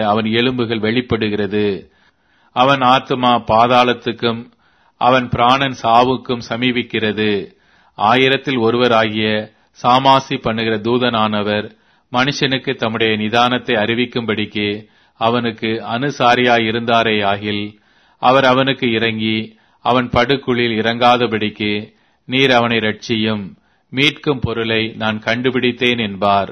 அவன் எலும்புகள் வெளிப்படுகிறது அவன் ஆத்துமா பாதாளத்துக்கும் அவன் பிராணன் சாவுக்கும் சமீபிக்கிறது ஆயிரத்தில் ஒருவராகிய சாமாசி பண்ணுகிற தூதனானவர் மனுஷனுக்கு தம்முடைய நிதானத்தை அறிவிக்கும்படிக்கு அவனுக்கு அனுசாரியாயிருந்தாரேயாகில் அவர் அவனுக்கு இறங்கி அவன் படுகுழில் இறங்காதபடிக்கு நீர் அவனை ரட்சியும் மீட்கும் பொருளை நான் கண்டுபிடித்தேன் என்பார்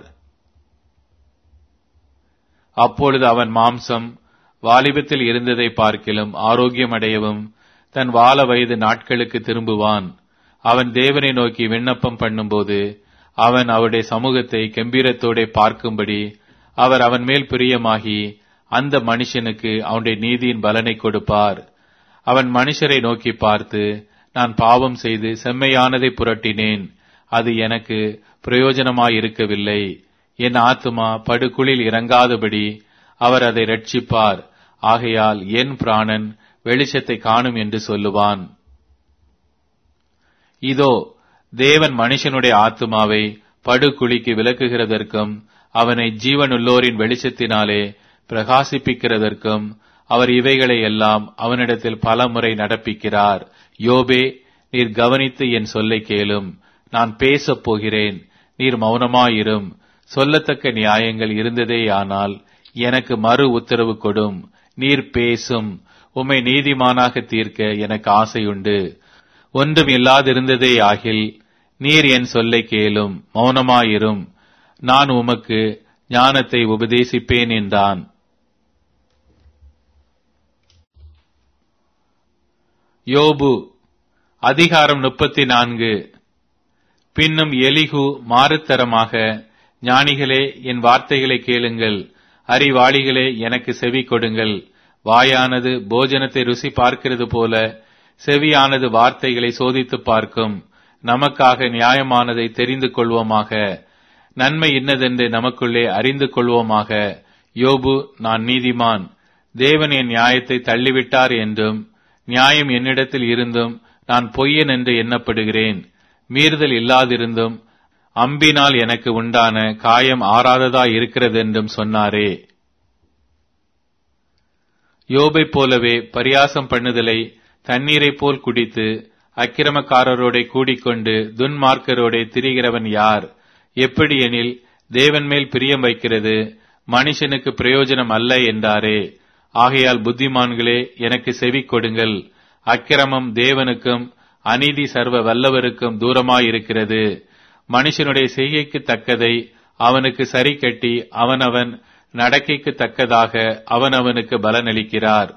அப்பொழுது அவன் மாம்சம் வாலிபத்தில் இருந்ததை பார்க்கிலும் ஆரோக்கியமடையவும் தன் வால வயது நாட்களுக்கு திரும்புவான் அவன் தேவனை நோக்கி விண்ணப்பம் பண்ணும்போது அவன் அவருடைய சமூகத்தை கம்பீரத்தோட பார்க்கும்படி அவர் அவன் மேல் பிரியமாகி அந்த மனுஷனுக்கு அவனுடைய நீதியின் பலனை கொடுப்பார் அவன் மனுஷரை நோக்கி பார்த்து நான் பாவம் செய்து செம்மையானதை புரட்டினேன் அது எனக்கு பிரயோஜனமாயிருக்கவில்லை என் ஆத்துமா படுகுழில் இறங்காதபடி அவர் அதை ரட்சிப்பார் ஆகையால் என் பிராணன் வெளிச்சத்தை காணும் என்று சொல்லுவான் இதோ தேவன் மனுஷனுடைய ஆத்துமாவை படுகுழிக்கு விலக்குகிறதற்கும் அவனை ஜீவனுள்ளோரின் வெளிச்சத்தினாலே பிரகாசிப்பிக்கிறதற்கும் அவர் இவைகளை எல்லாம் அவனிடத்தில் பல முறை நடப்பிக்கிறார் யோபே நீர் கவனித்து என் சொல்லை கேளும் நான் பேசப் போகிறேன் நீர் மௌனமாயிரும் சொல்லத்தக்க நியாயங்கள் இருந்ததேயானால் எனக்கு மறு உத்தரவு கொடும் நீர் பேசும் உம்மை நீதிமானாக தீர்க்க எனக்கு ஆசையுண்டு ஒன்றும் இல்லாதிருந்ததே ஆகில் நீர் என் சொல்லை கேளும் மௌனமாயிரும் நான் உமக்கு ஞானத்தை உபதேசிப்பேன் என்றான் யோபு அதிகாரம் முப்பத்தி நான்கு பின்னும் எலிகு மாறுத்தரமாக ஞானிகளே என் வார்த்தைகளை கேளுங்கள் அறிவாளிகளே எனக்கு செவி கொடுங்கள் வாயானது போஜனத்தை ருசி பார்க்கிறது போல செவியானது வார்த்தைகளை சோதித்து பார்க்கும் நமக்காக நியாயமானதை தெரிந்து கொள்வோமாக நன்மை இன்னதென்று நமக்குள்ளே அறிந்து கொள்வோமாக யோபு நான் நீதிமான் தேவன் என் நியாயத்தை தள்ளிவிட்டார் என்றும் நியாயம் என்னிடத்தில் இருந்தும் நான் பொய்யன் என்று எண்ணப்படுகிறேன் மீறுதல் இல்லாதிருந்தும் அம்பினால் எனக்கு உண்டான காயம் ஆறாததா இருக்கிறதென்றும் சொன்னாரே யோபை போலவே பரியாசம் பண்ணுதலை தண்ணீரைப் போல் குடித்து அக்கிரமக்காரரோட கூடிக்கொண்டு துன்மார்க்கரோட திரிகிறவன் யார் எப்படி எனில் தேவன் மேல் பிரியம் வைக்கிறது மனுஷனுக்கு பிரயோஜனம் அல்ல என்றாரே ஆகையால் புத்திமான்களே எனக்கு செவி கொடுங்கள் அக்கிரமம் தேவனுக்கும் அநீதி சர்வ வல்லவருக்கும் தூரமாயிருக்கிறது மனுஷனுடைய செய்கைக்கு தக்கதை அவனுக்கு சரி கட்டி அவனவன் நடக்கைக்கு தக்கதாக அவனவனுக்கு பலனளிக்கிறார்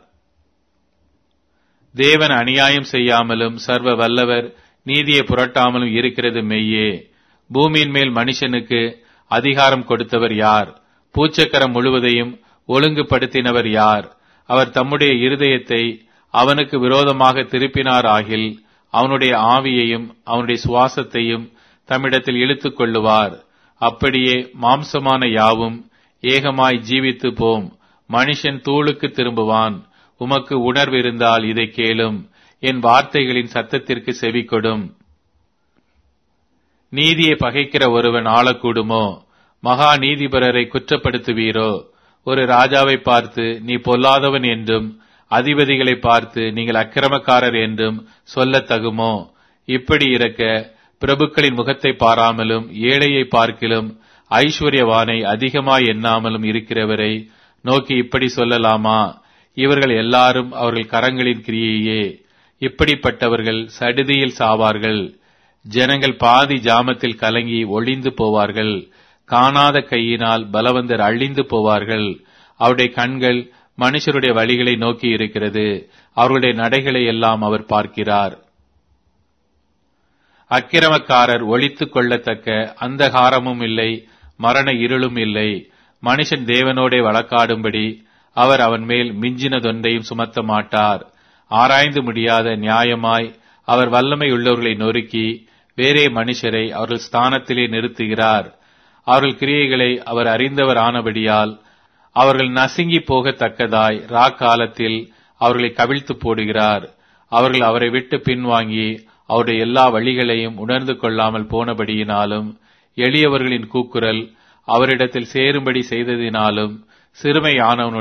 தேவன் அநியாயம் செய்யாமலும் சர்வ வல்லவர் நீதியை புரட்டாமலும் இருக்கிறது மெய்யே பூமியின் மேல் மனுஷனுக்கு அதிகாரம் கொடுத்தவர் யார் பூச்சக்கரம் முழுவதையும் ஒழுங்குபடுத்தினவர் யார் அவர் தம்முடைய இருதயத்தை அவனுக்கு விரோதமாக திருப்பினார் ஆகில் அவனுடைய ஆவியையும் அவனுடைய சுவாசத்தையும் தம்மிடத்தில் இழுத்துக் கொள்ளுவார் அப்படியே மாம்சமான யாவும் ஏகமாய் ஜீவித்து போம் மனுஷன் தூளுக்கு திரும்புவான் உமக்கு உணர்வு இருந்தால் இதை கேளும் என் வார்த்தைகளின் சத்தத்திற்கு செவி கொடும் நீதியை பகைக்கிற ஒருவன் ஆளக்கூடுமோ மகா நீதிபரரை குற்றப்படுத்துவீரோ ஒரு ராஜாவை பார்த்து நீ பொல்லாதவன் என்றும் அதிபதிகளை பார்த்து நீங்கள் அக்கிரமக்காரர் என்றும் சொல்லத் தகுமோ இப்படி இருக்க பிரபுக்களின் முகத்தை பாராமலும் ஏழையை பார்க்கிலும் ஐஸ்வர்யவானை அதிகமாய் எண்ணாமலும் இருக்கிறவரை நோக்கி இப்படி சொல்லலாமா இவர்கள் எல்லாரும் அவர்கள் கரங்களின் கிரியையே இப்படிப்பட்டவர்கள் சடுதியில் சாவார்கள் ஜனங்கள் பாதி ஜாமத்தில் கலங்கி ஒளிந்து போவார்கள் காணாத கையினால் பலவந்தர் அழிந்து போவார்கள் அவருடைய கண்கள் மனுஷருடைய வழிகளை நோக்கி இருக்கிறது அவர்களுடைய நடைகளை எல்லாம் அவர் பார்க்கிறார் அக்கிரமக்காரர் ஒழித்துக் கொள்ளத்தக்க அந்தகாரமும் இல்லை மரண இருளும் இல்லை மனுஷன் தேவனோடே வழக்காடும்படி அவர் அவன் மேல் மிஞ்சினதொன்றையும் சுமத்த மாட்டார் ஆராய்ந்து முடியாத நியாயமாய் அவர் வல்லமை உள்ளவர்களை நொறுக்கி வேறே மனுஷரை அவர்கள் ஸ்தானத்திலே நிறுத்துகிறார் அவர்கள் கிரியைகளை அவர் அறிந்தவர் ஆனபடியால் அவர்கள் நசுங்கி போகத்தக்கதாய் ராக்காலத்தில் அவர்களை கவிழ்த்து போடுகிறார் அவர்கள் அவரை விட்டு பின்வாங்கி அவருடைய எல்லா வழிகளையும் உணர்ந்து கொள்ளாமல் போனபடியினாலும் எளியவர்களின் கூக்குரல் அவரிடத்தில் சேரும்படி செய்ததினாலும் சிறுமையானவனுடைய